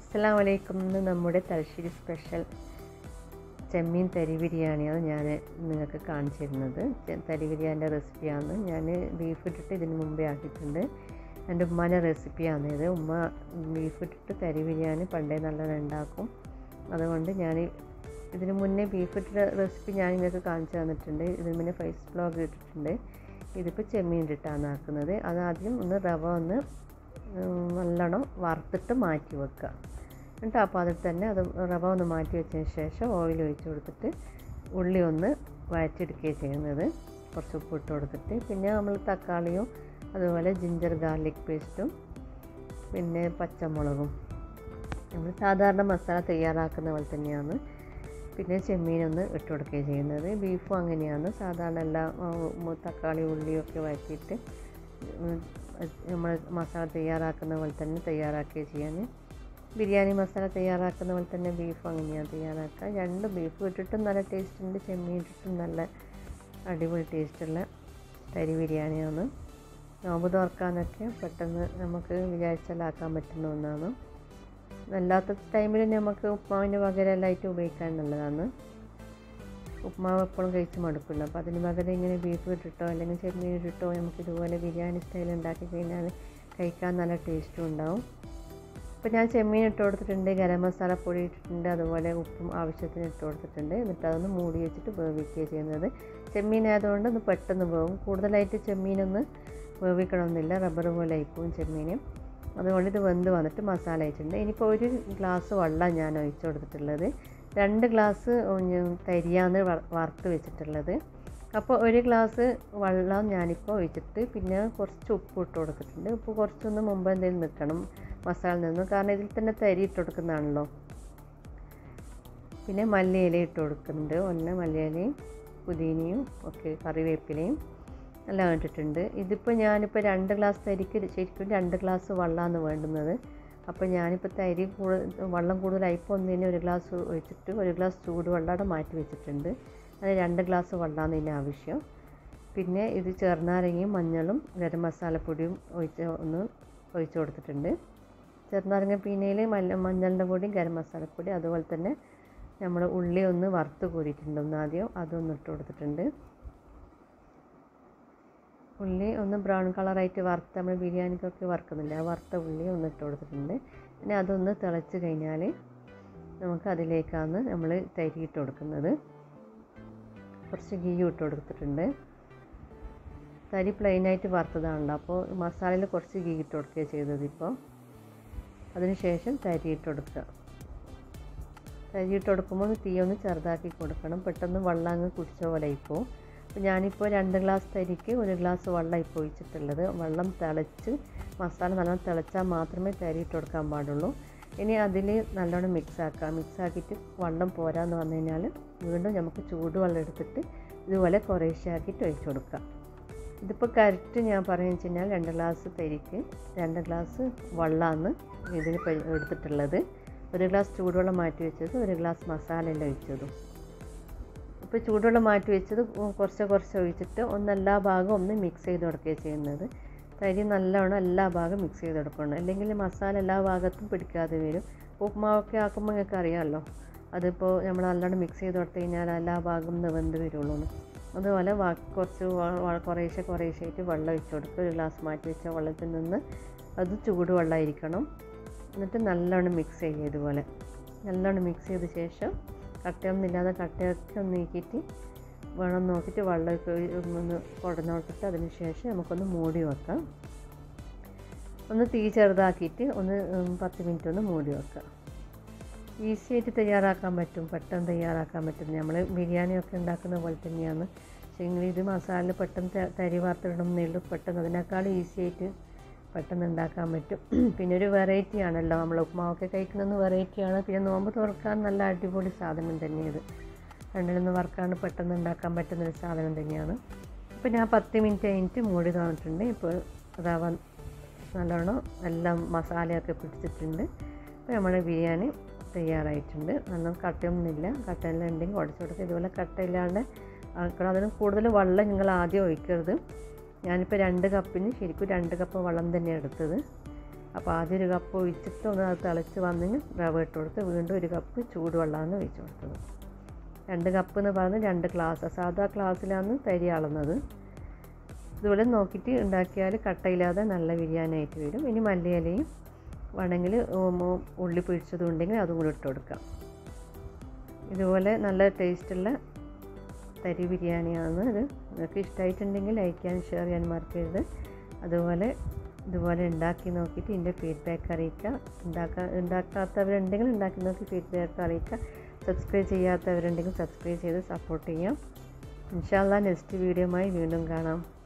അസ്സാം വലൈക്കും ഇന്ന് നമ്മുടെ തലശ്ശേരി സ്പെഷ്യൽ ചെമ്മീൻ തരി ബിരിയാണിയാണ് ഞാൻ നിങ്ങൾക്ക് കാണിച്ചു തരുന്നത് ചെ- തരി ബിരിയാണിൻ്റെ റെസിപ്പിയാണ് ഞാൻ ബീഫ് ഇട്ടിട്ട് ഇതിന് മുമ്പേ ആക്കിയിട്ടുണ്ട് എൻ്റെ ഉമ്മാൻ്റെ റെസിപ്പിയാണ് ഇത് ഉമ്മ ബീഫ് ഇട്ടിട്ട് തരി ബിരിയാണി പണ്ടേ നല്ലോണം ഉണ്ടാക്കും അതുകൊണ്ട് ഞാൻ ഇതിന് മുന്നേ ബീഫ് ഇട്ടിട്ട് റെസിപ്പി ഞാൻ നിങ്ങൾക്ക് കാണിച്ചു തന്നിട്ടുണ്ട് ഇതിന് മുന്നേ ഫേസ് ബ്ലോഗ് ഇട്ടിട്ടുണ്ട് ഇതിപ്പോൾ ചെമ്മീൻ ഇട്ടിട്ടാണ് ആക്കുന്നത് അതാദ്യം ഒന്ന് റവ ഒന്ന് ഉം, നല്ലോണം വറുത്തിട്ട് മാറ്റി വെക്കുക എന്നിട്ട് ആ പാത്രത്തിൽ തന്നെ അത് റവ ഒന്ന് മാറ്റി വെച്ചതിന് ശേഷം ഓയിൽ ഒഴിച്ച് കൊടുത്തിട്ട് ഉള്ളി ഒന്ന് വഴറ്റിയെടുക്കുകയാണ് ചെയ്യുന്നത് കുറച്ച് ഉപ്പ് ഇട്ട് കൊടുത്തിട്ട് പിന്നെ നമ്മൾ തക്കാളിയും അതുപോലെ ജിഞ്ചർ ഗാർലിക് പേസ്റ്റും പിന്നെ പച്ചമുളകും നമ്മൾ സാധാരണ മസാല തയ്യാറാക്കുന്ന പോലെ തന്നെയാണ് പിന്നെ ചെമ്മീനൊന്ന് ഇട്ട് കൊടുക്കുകയും ചെയ്യുന്നത് ബീഫും അങ്ങനെയാണ് സാധാരണ എല്ലാ ഉം, തക്കാളി ഉള്ളിയൊക്കെ വഴറ്റിയിട്ട് ഉം, നമ്മൾ മസാല തയ്യാറാക്കുന്ന പോലെ തന്നെ തയ്യാറാക്കുകയും ചെയ്യാൻ ബിരിയാണി മസാല തയ്യാറാക്കുന്ന പോലെ തന്നെ ബീഫ് അങ്ങനെയാണ് തയ്യാറാക്കുക രണ്ട് ബീഫ് ഇട്ടിട്ടും നല്ല ടേസ്റ്റ് ഉണ്ട് ചെമ്മീൻ ഇട്ടിട്ടും നല്ല അടിപൊളി ടേസ്റ്റുള്ള തരി ബിരിയാണിയാണ് നോമ്പ് തുറക്കാനൊക്കെ പെട്ടെന്ന് നമുക്ക് വിചാരിച്ചാലാക്കാൻ പറ്റുന്ന ഒന്നാണ് അല്ലാത്ത ടൈമിൽ നമുക്ക് ഉപ്മാവിൻ്റെ പകരമെല്ലായിട്ട് ഉപയോഗിക്കാൻ നല്ലതാണ് ഉപ്മാവ് എപ്പോഴും കഴിച്ച് മടുക്കില്ല അപ്പോൾ അതിന് പകരം ഇങ്ങനെ ബീഫ് ഇട്ടിട്ടോ അല്ലെങ്കിൽ ചെമ്മീൻ ഇട്ടിട്ടോ നമുക്ക് ഇതുപോലെ ബിരിയാണി സ്റ്റൈൽ ഉണ്ടാക്കി കഴിഞ്ഞാൽ കഴിക്കാൻ നല്ല ടേസ്റ്റും ഉണ്ടാവും അപ്പോൾ ഞാൻ ചെമ്മീൻ ഇട്ട് കൊടുത്തിട്ടുണ്ട് ഗരം മസാല പൊടി ഇട്ടിട്ടുണ്ട് അതുപോലെ ഉപ്പും ആവശ്യത്തിന് ഇട്ട് കൊടുത്തിട്ടുണ്ട് എന്നിട്ട് അതൊന്ന് മൂടി വെച്ചിട്ട് വേവിക്കുകയാണ് ചെയ്യുന്നത് ചെമ്മീൻ ആയതുകൊണ്ട് ഒന്ന് പെട്ടെന്ന് വേവും കൂടുതലായിട്ട് ചെമ്മീനൊന്ന് വേവിക്കണമെന്നില്ല റബ്ബർ പോലെ ആയിപ്പോവും ചെമ്മീൻ അതുകൊണ്ട് ഇത് വെന്ത് വന്നിട്ട് മസാല അയച്ചിട്ടുണ്ട് ഇനിയിപ്പോൾ ഒരു ഗ്ലാസ് വെള്ളം ഞാൻ ഒഴിച്ചു കൊടുത്തിട്ടുള്ളത് രണ്ട് ഗ്ലാസ് തരിയാന്ന് വ- വറുത്ത് വെച്ചിട്ടുള്ളത് അപ്പോൾ ഒരു ഗ്ലാസ് വെള്ളം ഞാനിപ്പോൾ ഒഴിച്ചിട്ട് പിന്നെ കുറച്ച് ഉപ്പ് ഇട്ട് കൊടുത്തിട്ടുണ്ട് ഉപ്പ് കുറച്ചൊന്ന് മുമ്പ് എന്തെങ്കിലും നിൽക്കണം മസാല നിന്ന് കാരണം ഇതിൽ തന്നെ തരി ഇട്ട് കൊടുക്കുന്നതാണല്ലോ പിന്നെ മല്ലിയില ഇട്ട് കൊടുക്കുന്നുണ്ട് ഒന്ന് മല്ലിയിലയും പുതിനയും ഒക്കെ കറിവേപ്പിലയും എല്ലാം ഇട്ടിട്ടുണ്ട് ഇതിപ്പോൾ ഞാനിപ്പോൾ രണ്ട് ഗ്ലാസ് തരിക്ക് ശരിക്കും രണ്ട് ഗ്ലാസ് വെള്ളമാണ് വേണ്ടുന്നത് അപ്പോൾ ഞാനിപ്പോൾ തരി കൂടുതൽ വെള്ളം കൂടുതലായിപ്പോൾ ഒന്നിന് ഒരു ഗ്ലാസ് ഒഴിച്ചിട്ട് ഒരു ഗ്ലാസ് ചൂട് വെള്ളം അവിടെ മാറ്റി വെച്ചിട്ടുണ്ട് അത് രണ്ട് ഗ്ലാസ് വെള്ളമാണ് ഇതിന് ആവശ്യം പിന്നെ ഇത് ചെറുനാരങ്ങയും മഞ്ഞളും ഗരം മസാലപ്പൊടിയും ഒഴിച്ച് ഒന്ന് ഒഴിച്ച് കൊടുത്തിട്ടുണ്ട് ചെറുനാരങ്ങ പീനയിൽ മല്ല മഞ്ഞളിൻ്റെ പൊടിയും ഗരം മസാലപ്പൊടി അതുപോലെ തന്നെ നമ്മൾ ഉള്ളി ഒന്ന് വറുത്ത് കോരിയിട്ടുണ്ട് ഒന്ന് ആദ്യം അതൊന്ന് ഇട്ട് കൊടുത്തിട്ടുണ്ട് ഉള്ളി ഒന്ന് ബ്രൗൺ കളറായിട്ട് വറുത്ത് നമ്മൾ ബിരിയാണിക്കൊക്കെ വറുക്കുന്നില്ല ആ വറുത്ത ഉള്ളി ഒന്ന് ഇട്ട് കൊടുത്തിട്ടുണ്ട് പിന്നെ അതൊന്ന് തിളച്ച് കഴിഞ്ഞാൽ നമുക്ക് അതിലേക്കാണ് നമ്മൾ തരി ഇട്ട് കൊടുക്കുന്നത് കുറച്ച് ഗീ ഇട്ട് കൊടുത്തിട്ടുണ്ട് തരി പ്ലെയിനായിട്ട് വറുത്തതാണല്ലോ അപ്പോൾ മസാലയിൽ കുറച്ച് ഗീ ഇട്ട് കൊടുക്കുകയാണ് ചെയ്തത് ഇപ്പോൾ അതിനുശേഷം തരി ഇട്ട് കൊടുക്കുക തരി ഇട്ട് കൊടുക്കുമ്പോൾ തീ ഒന്ന് ചെറുതാക്കി കൊടുക്കണം പെട്ടെന്ന് വെള്ളം അങ്ങ് കുടിച്ച പോലെ ഇപ്പോൾ അപ്പോൾ ഞാനിപ്പോൾ രണ്ട് ഗ്ലാസ് തരിക്ക് ഒരു ഗ്ലാസ് വെള്ളം ഇപ്പോൾ ഒഴിച്ചിട്ടുള്ളത് വെള്ളം തിളച്ച് മസാല നല്ലോണം തിളച്ചാൽ മാത്രമേ തരി ഇട്ട് കൊടുക്കാൻ പാടുള്ളൂ ഇനി അതിൽ നല്ലോണം മിക്സ് ആക്കാം മിക്സ് ആക്കിയിട്ട് വെള്ളം പോരാന്ന് വന്നു കഴിഞ്ഞാൽ വീണ്ടും നമുക്ക് ചൂടുവെള്ളം എടുത്തിട്ട് ഇതുപോലെ കുറേശ്ശെ ആക്കിയിട്ട് ഒഴിച്ചു കൊടുക്കാം ഇതിപ്പോൾ കറക്റ്റ് ഞാൻ പറയുന്നത് വെച്ച് കഴിഞ്ഞാൽ രണ്ട് ഗ്ലാസ് തരിക്ക് രണ്ട് ഗ്ലാസ് വെള്ളമാണ് ഇതിന് പ- എടുത്തിട്ടുള്ളത് ഒരു ഗ്ലാസ് ചൂടുവെള്ളം മാറ്റി വെച്ചത് ഒരു ഗ്ലാസ് മസാലയെല്ലാം ഒഴിച്ചതും ഇപ്പോൾ ചൂടുവെള്ളം മാറ്റി വെച്ചത് കുറച്ച് കുറച്ച് ഒഴിച്ചിട്ട് ഒന്ന് എല്ലാ ഭാഗവും ഒന്ന് മിക്സ് ചെയ്ത് കൊടുക്കുകയാണ് ചെയ്യുന്നത് തരി നല്ലവണ്ണം എല്ലാ ഭാഗവും മിക്സ് ചെയ്ത് കൊടുക്കണം അല്ലെങ്കിൽ മസാല എല്ലാ ഭാഗത്തും പിടിക്കാതെ വരും ഉപ്പുമാവൊക്കെ ആക്കുമ്പോൾ നിങ്ങൾക്ക് അറിയാമല്ലോ അതിപ്പോൾ നമ്മൾ നല്ലോണം മിക്സ് ചെയ്ത് കൊടുത്തു കഴിഞ്ഞാൽ എല്ലാ ഭാഗവും ഒന്ന് വെന്ത് വരുള്ളൂ എന്ന്. അതുപോലെ വാ കുറച്ച് വ- വ- കുറേശ്ശെ കുറേശ്ശെ ആയിട്ട് വെള്ളം ഒഴിച്ച് കൊടുക്കുക ഒരു ഗ്ലാസ് മാറ്റി വെച്ച വെള്ളത്തിൽ നിന്ന് അത് ചൂടുവെള്ളമായിരിക്കണം എന്നിട്ട് നല്ലോണം മിക്സ് ചെയ്യുക ഇതുപോലെ നല്ലോണം മിക്സ് ചെയ്ത ശേഷം കട്ടയൊന്നും ഇല്ലാതെ കട്ടയൊക്കെ ഒന്ന് നീക്കിയിട്ട് വേണം നോക്കിയിട്ട് വെള്ളമൊക്കെ ഒഴി- ഒന്ന് കുടഞ്ഞു കൊടുത്തിട്ട് അതിന് ശേഷം നമുക്കൊന്ന് മൂടി വെക്കാം ഒന്ന് തീ ചെറുതാക്കിയിട്ട് ഒന്ന് ഉം, പത്ത് മിനിറ്റ് ഒന്ന് മൂടി വെക്കാം ഈസി ആയിട്ട് തയ്യാറാക്കാൻ പറ്റും പെട്ടെന്ന് തയ്യാറാക്കാൻ പറ്റും നമ്മൾ ബിരിയാണിയൊക്കെ ഉണ്ടാക്കുന്ന പോലെ തന്നെയാണ് പക്ഷേ എങ്കിൽ ഇത് മസാല പെട്ടെന്ന് ത- തരി വാർത്തിടണമെന്നേ ഉള്ളൂ പെട്ടെന്ന് അതിനേക്കാൾ ഈസി ആയിട്ട് പെട്ടെന്ന് ഉണ്ടാക്കാൻ പറ്റും പിന്നെ ഒരു വെറൈറ്റി ആണല്ലോ നമ്മൾ ഉപ്മാവൊക്കെ കഴിക്കുന്നത് വെറൈറ്റിയാണ് പിന്നെ നോമ്പ് തുറക്കാൻ നല്ല അടിപൊളി സാധനം തന്നെയത് രണ്ടിലൊന്ന് വറുക്കാണ്ട് പെട്ടെന്ന് ഉണ്ടാക്കാൻ പറ്റുന്ന ഒരു സാധനം തന്നെയാണ് ഇപ്പോൾ ഞാൻ പത്ത് മിനിറ്റ് കഴിഞ്ഞിട്ട് മൂടി തന്നിട്ടുണ്ട് ഇപ്പോൾ അതാവാൻ നല്ലോണം എല്ലാം മസാലയൊക്കെ പിടിച്ചിട്ടുണ്ട് അപ്പോൾ നമ്മുടെ ബിരിയാണി തയ്യാറായിട്ടുണ്ട് നല്ലോണം കട്ടയൊന്നുമില്ല കട്ടയെല്ലാം ഉണ്ടെങ്കിൽ ഉടച്ചു കൊടുക്കുക ഇതുപോലെ കട്ടയില്ലാണ്ട് ആക്കണം അതിന് കൂടുതൽ വെള്ളം നിങ്ങൾ ആദ്യം ഒഴിക്കരുത് ഞാനിപ്പോൾ രണ്ട് കപ്പിന് ശരിക്കും രണ്ട് കപ്പ് വെള്ളം തന്നെയാണ് എടുത്തത് അപ്പോൾ ആദ്യം ഒരു കപ്പ് ഒഴിച്ചിട്ട് ഒന്ന് അത് തിളച്ച് വന്നിന് റവ ഇട്ട് കൊടുത്ത് വീണ്ടും ഒരു കപ്പ് ചൂടുവെള്ളമാണ് ഒഴിച്ച് കൊടുത്തത് രണ്ട് കപ്പ് എന്ന് പറയുന്നത് രണ്ട് ഗ്ലാസ് സാധാ ഗ്ലാസ്സിലാണ് തരി അളന്നത് ഇതുപോലെ നോക്കിയിട്ട് ഉണ്ടാക്കിയാൽ കട്ടയില്ലാതെ നല്ല ബിരിയാണി ആയിട്ട് വരും ഇനി മല്ലിയിലയും വേണമെങ്കിൽ ഉള്ളി പൊഴിച്ചതും ഉണ്ടെങ്കിൽ അതും കൂടി ഇട്ട് കൊടുക്കാം ഇതുപോലെ നല്ല ടേസ്റ്റുള്ള തരി ബിരിയാണിയാണ് ഇത് നിങ്ങൾക്ക് ഇഷ്ടമായിട്ടുണ്ടെങ്കിൽ ലൈക്ക് ചെയ്യാൻ ഷെയർ ചെയ്യാൻ മറക്കരുത് അതുപോലെ ഇതുപോലെ ഉണ്ടാക്കി നോക്കിയിട്ട് ഇതിൻ്റെ ഫീഡ്ബാക്ക് അറിയിക്കുക ഉണ്ടാക്കാൻ ഉണ്ടാക്കാത്തവരുണ്ടെങ്കിൽ ഉണ്ടാക്കി നോക്കി ഫീഡ്ബാക്ക് അറിയിക്കുക സബ്സ്ക്രൈബ് ചെയ്യാത്തവരുണ്ടെങ്കിൽ സബ്സ്ക്രൈബ് ചെയ്ത് സപ്പോർട്ട് ചെയ്യാം ഇൻഷാല്ല നെക്സ്റ്റ് വീഡിയോയുമായി വീണ്ടും കാണാം